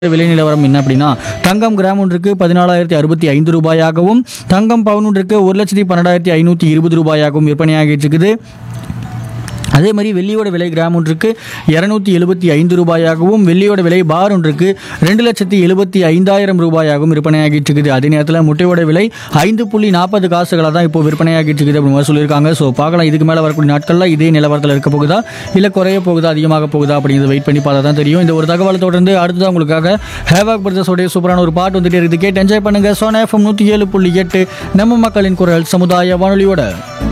விலை நிலவரம் என்ன அப்படின்னா தங்கம் கிராம் ஒன்றுக்கு பதினாலாயிரத்தி அறுபத்தி ஐந்து ரூபாயாகவும் தங்கம் பவுன் ஒன்றுக்கு ஒரு லட்சத்தி பன்னெண்டாயிரத்தி ஐநூற்றி இருபது ரூபாயாகவும் விற்பனையாகிட்டு இருக்குது அதே மாதிரி வெள்ளியோட விலை கிராம் ஒன்றுக்கு இரநூத்தி எழுபத்தி ஐந்து ரூபாயாகவும் வெள்ளியோட விலை பார் ஒன்றுக்கு ரெண்டு லட்சத்தி எழுபத்தி ஐந்தாயிரம் ரூபாயாகவும் விற்பனையாகிட்டு இருக்குது அதே நேரத்தில் முட்டையோட விலை ஐந்து புள்ளி நாற்பது காசுகளாக தான் இப்போ விற்பனையாகிட்டு இருக்குது அப்படின்னு மாதிரி சொல்லியிருக்காங்க ஸோ பார்க்கலாம் இதுக்கு மேலே வரக்கூடிய நாட்களில் இதே நிலவரத்தில் இருக்க போகுதா இல்லை குறைய போகுதா அதிகமாக போகுதா அப்படிங்கிறத வெயிட் பண்ணி பார்த்தா தான் தெரியும் இந்த ஒரு தகவலை தொடர்ந்து அடுத்ததான் உங்களுக்காக ஹேவாக் பிரதர்ஸோடைய சூப்பரான ஒரு பாட்டு வந்துட்டு இருக்குது கேட்டு என்ஜாய் பண்ணுங்க சோனா எஃப்எம் நூற்றி ஏழு புள்ளி எட்டு நம்ம மக்களின் குரல் சமுதாய வானொலியோட